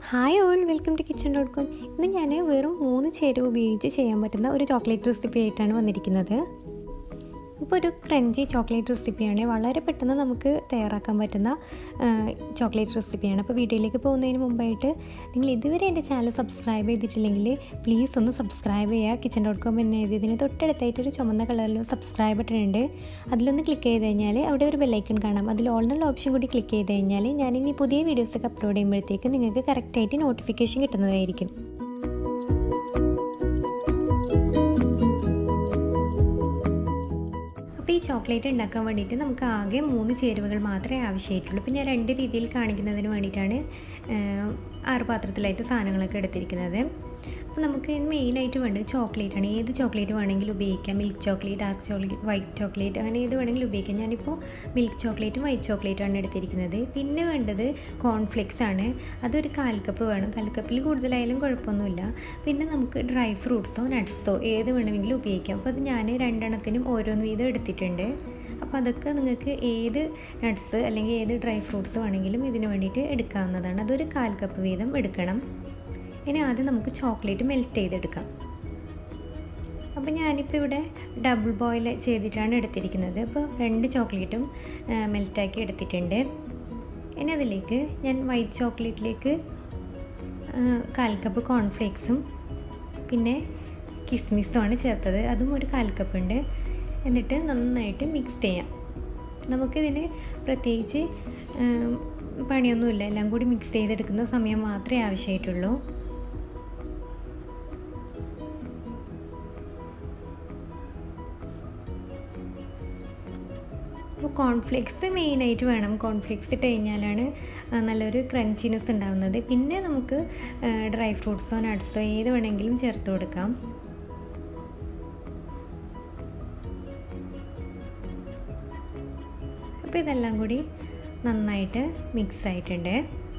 hi all welcome to kitchen dot com ഇന്ന് ഞാൻ വെറും മൂന്ന് ചേരുവ ഉപയോഗിച്ച് ചെയ്യാൻ പറ്റുന്ന ഒരു ചോക്ലേറ്റ് റെസിപ്പി ആയിട്ടാണ് വന്നിരിക്കുന്നത് ഇപ്പോൾ ഒരു ക്രഞ്ചി ചോക്ലേറ്റ് റെസിപ്പിയാണ് വളരെ പെട്ടെന്ന് നമുക്ക് തയ്യാറാക്കാൻ പറ്റുന്ന ചോക്ലേറ്റ് റെസിപ്പിയാണ് അപ്പോൾ വീഡിയോയിലേക്ക് പോകുന്നതിന് മുമ്പായിട്ട് നിങ്ങൾ ഇതുവരെ എൻ്റെ ചാനൽ സബ്സ്ക്രൈബ് ചെയ്തിട്ടില്ലെങ്കിൽ പ്ലീസ് ഒന്ന് സബ്സ്ക്രൈബ് ചെയ്യുക കിച്ചൺ ഡോട്ട് കോം എന്ന് എഴുതിയതിന് തൊട്ടടുത്തായിട്ടൊരു ചുമന്ന കളറിൽ സബ്സ്ക്രൈബ് ബട്ടൺ ഉണ്ട് അതിലൊന്ന് ക്ലിക്ക് ചെയ്ത് കഴിഞ്ഞാൽ അവിടെ ഒരു ബെല്ലൈക്കൺ കാണാം അതിൽ ഓൾ എന്നുള്ള ഓപ്ഷൻ കൂടി ക്ലിക്ക് ചെയ്ത് കഴിഞ്ഞാൽ ഞാനിനി പുതിയ വീഡിയോസൊക്കെ അപ്ലോഡ് ചെയ്യുമ്പോഴത്തേക്ക് നിങ്ങൾക്ക് കറക്റ്റായിട്ട് നോട്ടിഫിക്കേഷൻ കിട്ടുന്നതായിരിക്കും അപ്പോൾ ഈ ചോക്ലേറ്റ് ഉണ്ടാക്കാൻ വേണ്ടിയിട്ട് നമുക്ക് ആകെ മൂന്ന് ചേരുവകൾ മാത്രമേ ആവശ്യമായിട്ടുള്ളൂ ഇപ്പോൾ ഞാൻ രണ്ട് രീതിയിൽ കാണിക്കുന്നതിന് വേണ്ടിയിട്ടാണ് ആറ് പാത്രത്തിലായിട്ട് സാധനങ്ങളൊക്കെ എടുത്തിരിക്കുന്നത് അപ്പോൾ നമുക്ക് മെയിനായിട്ട് വേണ്ടത് ചോക്ലേറ്റ് ആണ് ഏത് ചോക്ലേറ്റ് വേണമെങ്കിലും ഉപയോഗിക്കാം milk chocolate dark chocolate white chocolate അങ്ങനെ ഏത് വേണമെങ്കിലും ഉപയോഗിക്കാം ഞാനിപ്പോൾ മിൽക്ക് ചോക്ലേറ്റും വൈറ്റ് ചോക്ലേറ്റുമാണ് എടുത്തിരിക്കുന്നത് പിന്നെ വേണ്ടത് കോൺഫ്ലെക്സ് ആണ് അതൊരു കാൽ കപ്പ് വേണം കാൽ കപ്പിൽ കൂടുതലായാലും കുഴപ്പമൊന്നുമില്ല പിന്നെ നമുക്ക് ഡ്രൈ ഫ്രൂട്ട്സോ നട്ട്സോ ഏത് വേണമെങ്കിലും ഉപയോഗിക്കാം അപ്പോൾ അത് ഞാൻ രണ്ടെണ്ണത്തിനും ഓരോന്ന് വീതം എടുത്തിട്ടുണ്ട് അപ്പോൾ അതൊക്കെ നിങ്ങൾക്ക് ഏത് നട്ട്സ് അല്ലെങ്കിൽ ഏത് ഡ്രൈ ഫ്രൂട്ട്സ് വേണമെങ്കിലും ഇതിന് വേണ്ടിയിട്ട് എടുക്കാവുന്നതാണ് അതൊരു കാൽ കപ്പ് വീതം എടുക്കണം ഇനി ആദ്യം നമുക്ക് ചോക്ലേറ്റ് മെൽറ്റ് ചെയ്തെടുക്കാം അപ്പോൾ ഞാനിപ്പോൾ ഇവിടെ ഡബിൾ ബോയിൽ ചെയ്തിട്ടാണ് എടുത്തിരിക്കുന്നത് അപ്പോൾ രണ്ട് ചോക്ലേറ്റും മെൽറ്റാക്കി എടുത്തിട്ടുണ്ട് ഇനി അതിലേക്ക് ഞാൻ വൈറ്റ് ചോക്ലേറ്റിലേക്ക് കാൽ കപ്പ് കോൺഫ്ലേക്സും പിന്നെ കിസ്മിസുമാണ് ചേർത്തത് അതും ഒരു കാൽ കപ്പ് ഉണ്ട് എന്നിട്ട് നന്നായിട്ട് മിക്സ് ചെയ്യാം നമുക്കിതിന് പ്രത്യേകിച്ച് പണിയൊന്നുമില്ല എല്ലാം കൂടി മിക്സ് ചെയ്തെടുക്കുന്ന സമയം മാത്രമേ ആവശ്യമായിട്ടുള്ളൂ അപ്പോൾ കോൺഫ്ലെക്സ് മെയിനായിട്ട് വേണം കോൺഫ്ലെക്സ് ഇട്ട് കഴിഞ്ഞാലാണ് നല്ലൊരു ക്രഞ്ചിനെസ് ഉണ്ടാകുന്നത് പിന്നെ നമുക്ക് ഡ്രൈ ഫ്രൂട്ട്സോ നട്ട്സോ ഏത് വേണമെങ്കിലും ചേർത്ത് കൊടുക്കാം അപ്പോൾ ഇതെല്ലാം കൂടി നന്നായിട്ട് മിക്സ് ആയിട്ടുണ്ട്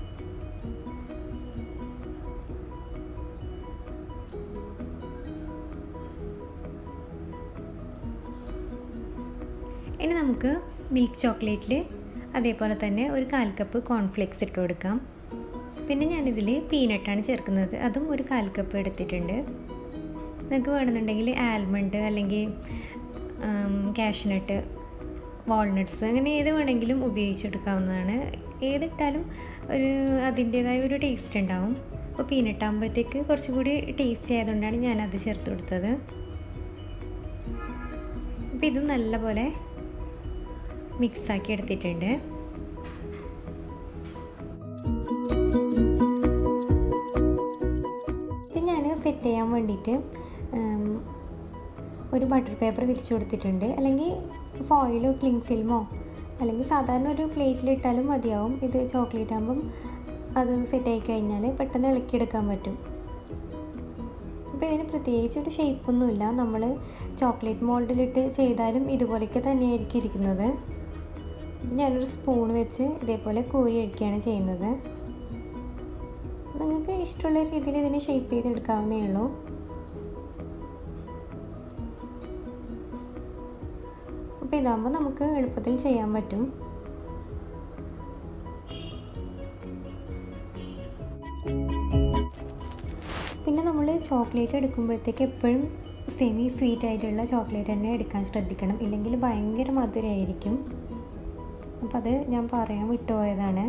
ഇനി നമുക്ക് മിൽക്ക് ചോക്ലേറ്റിൽ അതേപോലെ തന്നെ ഒരു കാൽ കപ്പ് കോൺഫ്ലെക്സ് ഇട്ട് കൊടുക്കാം പിന്നെ ഞാനിതിൽ പീനട്ടാണ് ചേർക്കുന്നത് അതും ഒരു കാൽ കപ്പ് എടുത്തിട്ടുണ്ട് നിങ്ങൾക്ക് വേണമെന്നുണ്ടെങ്കിൽ ആൽമണ്ട് അല്ലെങ്കിൽ കാഷ്നട്ട് വാൾനട്ട്സ് അങ്ങനെ ഏത് വേണമെങ്കിലും ഉപയോഗിച്ചെടുക്കാവുന്നതാണ് ഏതിട്ടാലും ഒരു അതിൻ്റേതായ ഒരു ടേസ്റ്റ് ഉണ്ടാവും അപ്പോൾ പീനട്ട് ആകുമ്പോഴത്തേക്ക് കുറച്ചും കൂടി ടേസ്റ്റ് ആയതുകൊണ്ടാണ് ഞാനത് ചേർത്ത് കൊടുത്തത് അപ്പോൾ ഇതും നല്ലപോലെ മിക്സാക്കി എടുത്തിട്ടുണ്ട് ഇത് ഞാൻ സെറ്റ് ചെയ്യാൻ വേണ്ടിയിട്ട് ഒരു ബട്ടർ പേപ്പർ വിരിച്ചു കൊടുത്തിട്ടുണ്ട് അല്ലെങ്കിൽ ഫോയിലോ ക്ലിങ് ഫിൽമോ അല്ലെങ്കിൽ സാധാരണ ഒരു പ്ലേറ്റിലിട്ടാലും മതിയാവും ഇത് ചോക്ലേറ്റ് ആകുമ്പം അത് സെറ്റ് ആയി കഴിഞ്ഞാൽ പെട്ടെന്ന് ഇളക്കിയെടുക്കാൻ പറ്റും അപ്പോൾ ഇതിന് പ്രത്യേകിച്ച് ഒരു ഷേപ്പൊന്നുമില്ല നമ്മൾ ചോക്ലേറ്റ് മോൾഡിലിട്ട് ചെയ്താലും ഇതുപോലെയൊക്കെ തന്നെയായിരിക്കും ഇരിക്കുന്നത് ഞാനൊരു സ്പൂൺ വെച്ച് ഇതേപോലെ കോരി അടിക്കുകയാണ് ചെയ്യുന്നത് നിങ്ങൾക്ക് ഇഷ്ടമുള്ള രീതിയിൽ ഇതിനെ ഷേപ്പ് ചെയ്തെടുക്കാവുന്നേ ഉള്ളൂ അപ്പോൾ ഇതാകുമ്പോൾ നമുക്ക് എളുപ്പത്തിൽ ചെയ്യാൻ പറ്റും പിന്നെ നമ്മൾ ചോക്ലേറ്റ് എടുക്കുമ്പോഴത്തേക്ക് എപ്പോഴും സെമി സ്വീറ്റ് ആയിട്ടുള്ള ചോക്ലേറ്റ് തന്നെ എടുക്കാൻ ശ്രദ്ധിക്കണം ഇല്ലെങ്കിൽ ഭയങ്കര മധുരമായിരിക്കും അപ്പോൾ അത് ഞാൻ പറയാൻ വിട്ടുപോയതാണ്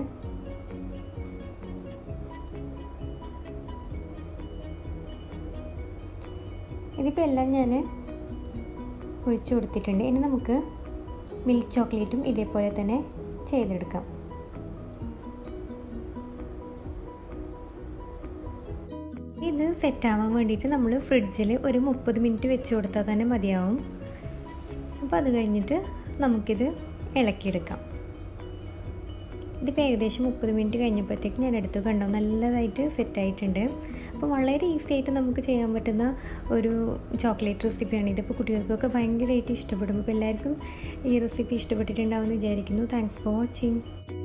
ഇതിപ്പോൾ എല്ലാം ഞാൻ ഒഴിച്ചു കൊടുത്തിട്ടുണ്ട് ഇനി നമുക്ക് മിൽക്ക് ചോക്ലേറ്റും ഇതേപോലെ തന്നെ ചെയ്തെടുക്കാം ഇത് സെറ്റാവാൻ വേണ്ടിയിട്ട് നമ്മൾ ഫ്രിഡ്ജിൽ ഒരു മുപ്പത് മിനിറ്റ് വെച്ച് കൊടുത്താൽ തന്നെ മതിയാവും അപ്പോൾ അത് കഴിഞ്ഞിട്ട് നമുക്കിത് ഇളക്കിയെടുക്കാം ഇതിപ്പോൾ ഏകദേശം മുപ്പത് മിനിറ്റ് കഴിഞ്ഞപ്പോഴത്തേക്ക് ഞാൻ എടുത്ത് കണ്ടോ നല്ലതായിട്ട് സെറ്റായിട്ടുണ്ട് അപ്പോൾ വളരെ ഈസി ആയിട്ട് നമുക്ക് ചെയ്യാൻ പറ്റുന്ന ഒരു ചോക്ലേറ്റ് റെസിപ്പിയാണ് ഇതിപ്പോൾ കുട്ടികൾക്കൊക്കെ ഭയങ്കരമായിട്ട് ഇഷ്ടപ്പെടും അപ്പോൾ എല്ലാവർക്കും ഈ റെസിപ്പി ഇഷ്ടപ്പെട്ടിട്ടുണ്ടാവുമെന്ന് വിചാരിക്കുന്നു താങ്ക്സ് ഫോർ വാച്ചിങ്